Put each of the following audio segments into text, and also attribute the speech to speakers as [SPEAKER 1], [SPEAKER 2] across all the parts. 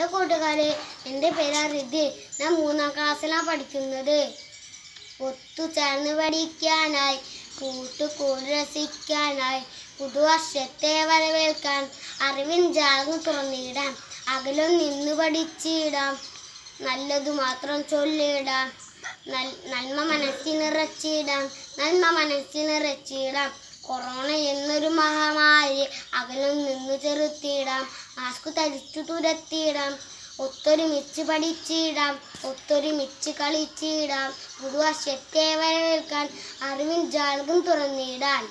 [SPEAKER 1] hello കൂട്ടുകാരെ എൻ്റെ പേര് റിതി ഞാൻ മൂന്നാം ക്ലാസ്സിലാണ് പഠിക്കുന്നത് ഒത്തുചേർന്ന് പഠിക്കാനായി കൂട്ടുകൂടി രസിക്കാനായി പുതുവർഷത്തെ വരവേൽക്കാൻ അറിവിൻ ജാലകം തുറന്നിടാം അകലും നിന്ന് പഠിച്ചിടാം നല്ലതു മാത്രം ചൊല്ലിടാം നൽ- നന്മ മനസ്സിൽ നിറച്ചിടാം നന്മ മനസ്സിൽ നിറച്ചിടാം കൊറോണ എന്നൊരു മഹാമാരി അകലും നിന്ന് ചെറുത്തിടാം മാസ്ക് ധരിച്ചു തുരത്തിയിടാം ഒത്തൊരുമിച്ച് പഠിച്ചിടാം ഒത്തൊരുമിച്ച് കളിച്ചിടാം പുതുവർഷത്തെ വരവേൽക്കാൻ അറിവിൻ ജാലകം തുറന്നിടാൻ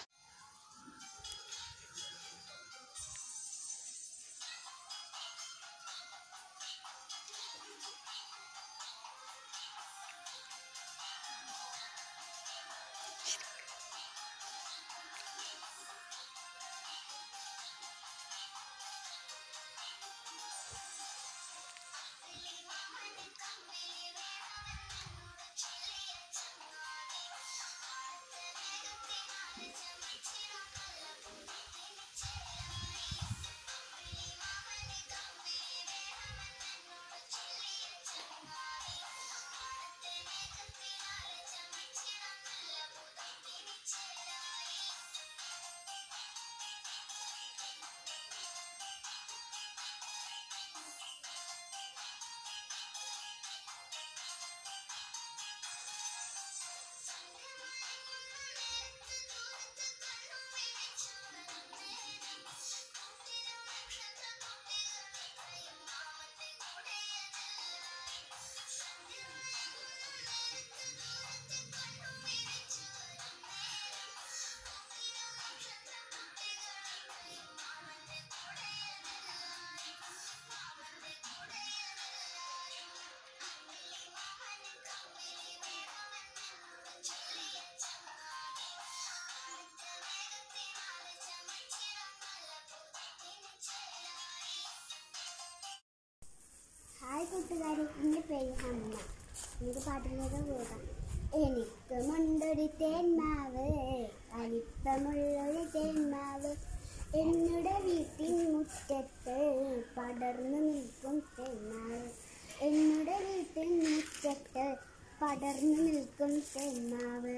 [SPEAKER 1] ഹായ് കൂട്ടുകാരി എൻ്റെ പേര് ഹമ്മ എനിക്ക് പാട്ടിലേക്ക് പോകാം എനിക്കുമുണ്ടൊരു തേന്മാവ് വലിപ്പമുള്ളൊരു തേന്മാവ് എന്നുടെ വീട്ടിൻ മുറ്റത്ത് പടർന്നു നിൽക്കും തേന്മാവ് എന്നുടെ വീട്ടിൻ മുറ്റത്ത് പടർന്നു നിൽക്കും തേന്മാവ്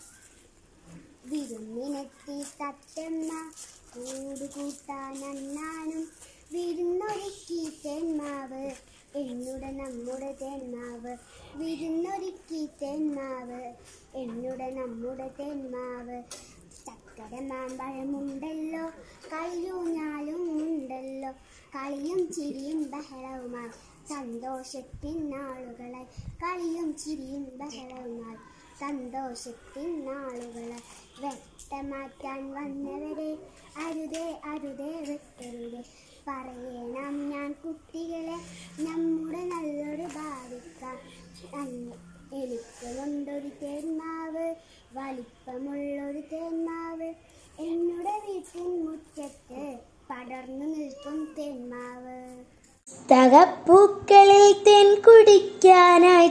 [SPEAKER 1] വിരുന്നിനെത്തി തത്തമ്മ കൂടുകൂട്ടാൻ അണ്ണാനും വിരുന്നൊരുക്കി തേന്മാവ് എന്നുടെ നമ്മുടെ തേന്മാവ് വിരുന്നൊരുക്കി തേന്മാവ് എന്നുടെ നമ്മുടെ തേന്മാവ് ചക്കര മാമ്പഴമുണ്ടല്ലോ കളിയൂഞ്ഞാലും ഉണ്ടല്ലോ കളിയും ചിരിയും ബഹളവുമായി സന്തോഷത്തിൻ നാളുകളായി കളിയും ചിരിയും ബഹളവുമായി സന്തോഷത്തിൻ നാളുകളെ വെട്ടമാറ്റാൻ വന്നവരെ അരുതേ അരുതേ വെട്ടരുതേ പറയണം ഞാൻ കുട്ടികളെ നമ്മുടെ നല്ലൊരു ഭാവിക്കാം അന്ന് എനിക്കുമുണ്ടൊരു തേന്മാവ് വലിപ്പമുള്ളൊരു തേന്മാവ് എന്നുടെ വീട്ടിൻ മുറ്റത്ത് പടർന്നു നിൽക്കും തേന്മാവ്
[SPEAKER 2] പുസ്തകപ്പൂക്കളിൽ തേൻ കുടിക്കാനായി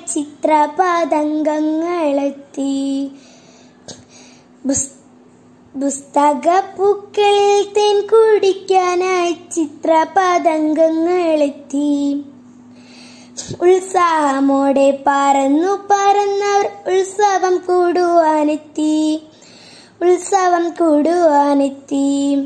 [SPEAKER 2] ചിത്രപതംഗങ്ങളെത്തി പുസ്- പുസ്തകപ്പൂക്കളിൽ തേൻ കുടിക്കാനായി ചിത്രപതംഗങ്ങളെത്തി ഉത്സാഹമോടെ പറന്നു പറന്നവർ ഉത്സവം കൂടുവാനെത്തി ഉത്സവം കൂടുവാനെത്തി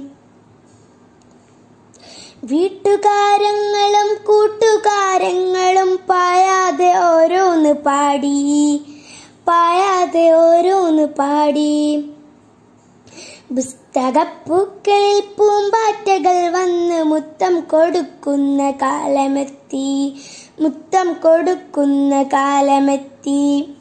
[SPEAKER 2] വീട്ടുകാരങ്ങളും കൂട്ടുകാരങ്ങളും പായാതെ ഓരോന്ന് പാടി പായാതെ ഓരോന്ന് പാടി പുസ്തകപ്പൂക്കളിൽ പൂമ്പാറ്റകൾ വന്ന് മുത്തം കൊടുക്കുന്ന കാലമെത്തി മുത്തം കൊടുക്കുന്ന കാലമെത്തി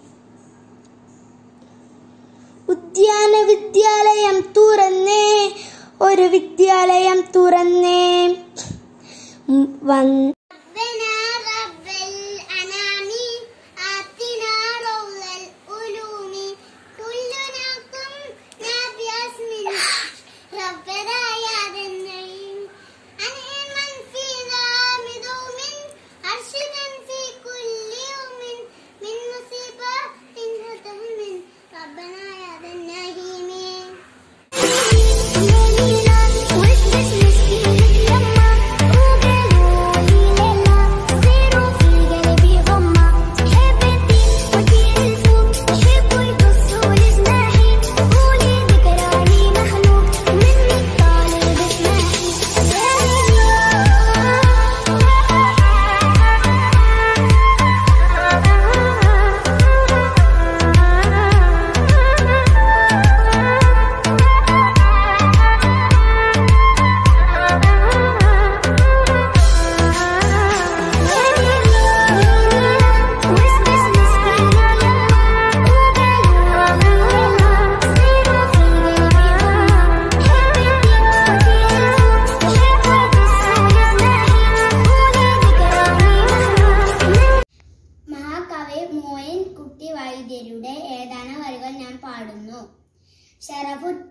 [SPEAKER 2] ഉദ്യാന വിദ്യാലയം തുറന്നേ ഒരു വിദ്യാലയം തുറന്നേ ഉം, വന്ന്
[SPEAKER 1] ربنا رب الأنام آتنا روض العلوم كلنا قمنا باسم ربنا يا ذا النعيم أنعما في ظلام دوم أرشدا في كل يوم من مصيبة هتهم ربنا يا ذا النعيم ليلى والبس مسكين لما وقالوا لي ശരഫുറ്റ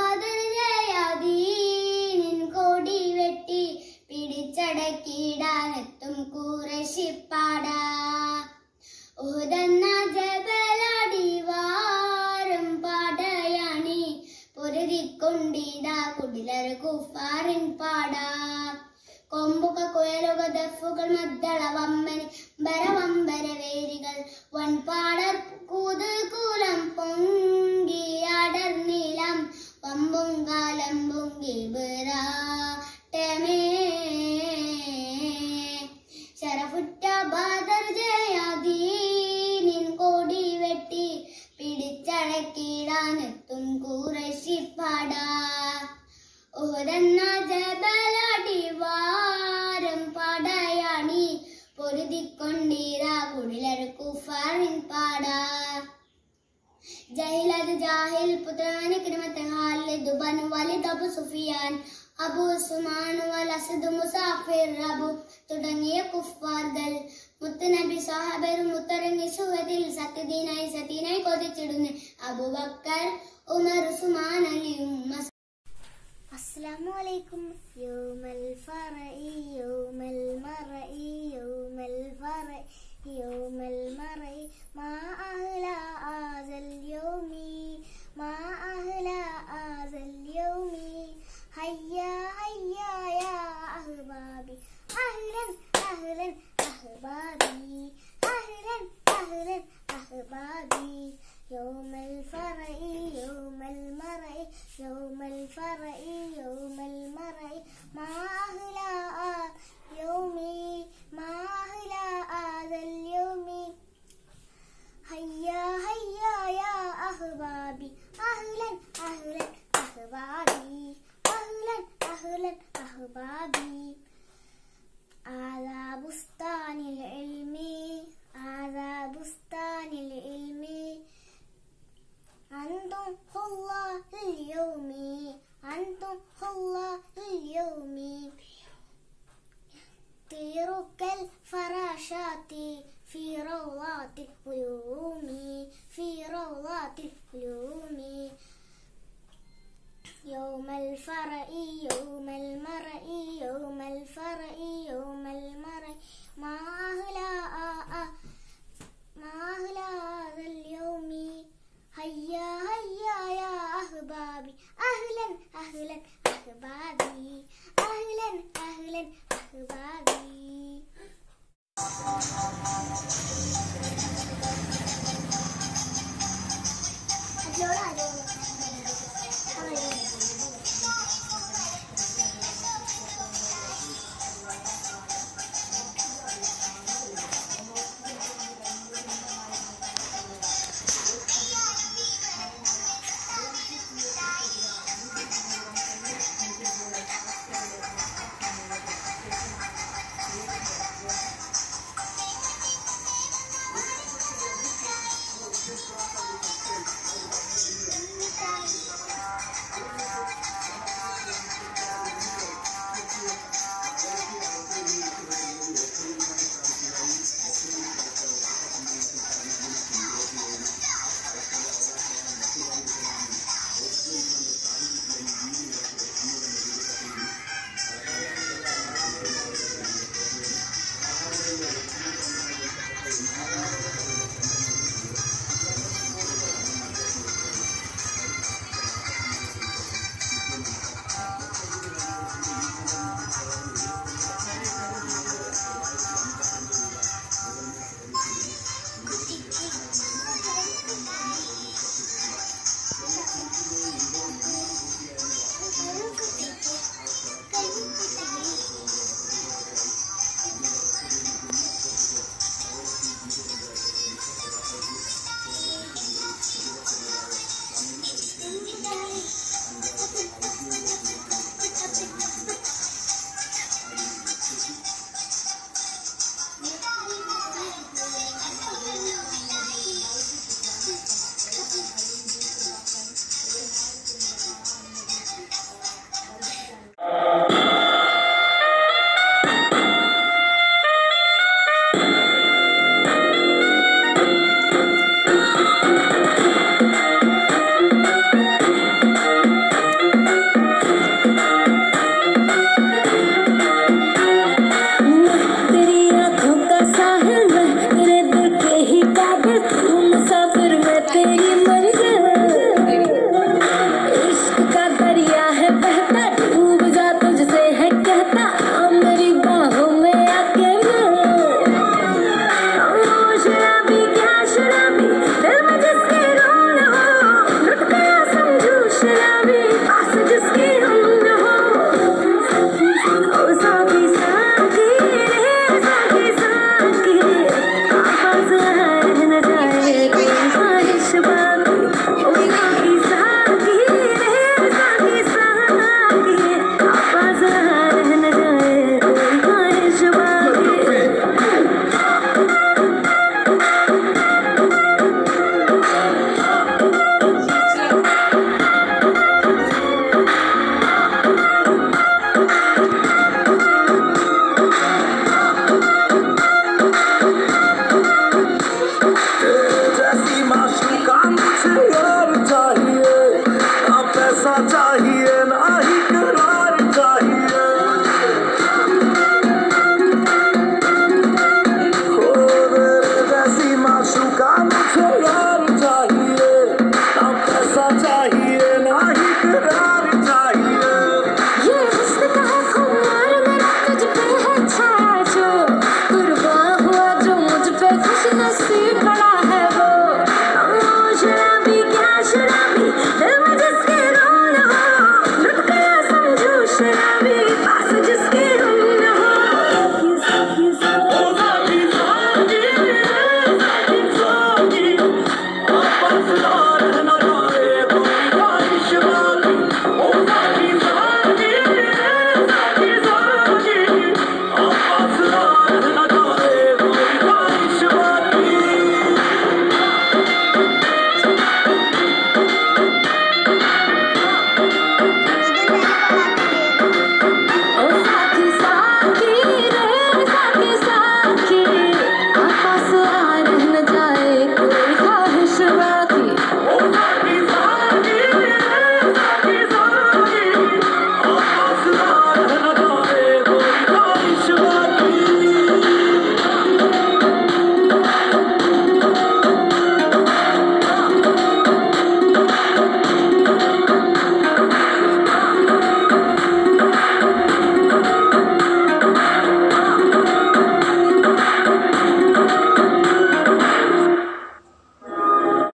[SPEAKER 1] ബാദർജയാദീനിൻ കൊടി വെട്ടി പിടിച്ചടക്കിടാനെത്തും കൂറശിപ്പാട ഉഹുദെന്ന ജബലടിവാരം പാടയാണി പൊരുതിക്കൊണ്ടിതാ കുടിലർ കുഫാറിൻ പാട കൊമ്പുക കുയലുക ദഫുകൾ മദ്ദള വമ്പന് ബരവമ്പര വേരികൾ വൺപാടർ കൂത് കൂലം പൊങ്കി അടർനീലം വമ്പും കാലം പൊങ്കി ബിറാട്ടമേ ശരഫുറ്റ ബാദർ ജയാദീനിൻ കൊടി വെട്ടി പിടിച്ചടക്കിടാനെത്തും കൂറശിപ്പാട ഓരെന്ന ജബലടിവാരം പടയാണി പൊരുതിക്കൊണ്ടീരാ കുടിലർ കുഫാറിൻ പാട ജഹിലത് ജാഹിൽ പുത്രന് കിരമത്ത് ഹാലിൽ ദുബൻ വലിദ് അബു സുഫിയാൻ അബു ഉസ്മാൻ വലസദ് മുസാഫിർ അബു തുടങ്ങിയ കുഫാർകൾ മുത്തുനബി സാഹബരും മുത്തറങ്ങി സുഹത്തിൽ സത്യദീനായി സത്യനായി കൊതിച്ചിടുന്നു അബുബക്കർ ഉമർ ഉസ്മാൻ അലിയും മസ്
[SPEAKER 2] السلام عليكم يوم الفرح يوم المرء يوم الفرح يوم المرء ما أهلا هذا اليوم ما أهلا هذا اليوم هيا هيا يا أحبابي أهلا أهلا أحبابي أهلا أهلا أحبابي يوم الفرح يوم المرء يوم الفرح يوم المرء ما أهلا يومي ما أهلا هذا اليوم هيا هيا يا أحبابي أهلا أهلا أحبابي أهلا أهلا أحبابي هذا بستان العلم هذا بستان العلم أنتم الله اليوم أنتم الله اليوم طير كالفراشات في روضات العلوم في روضات العلوم يوم الفرح يوم المرء يوم الفرح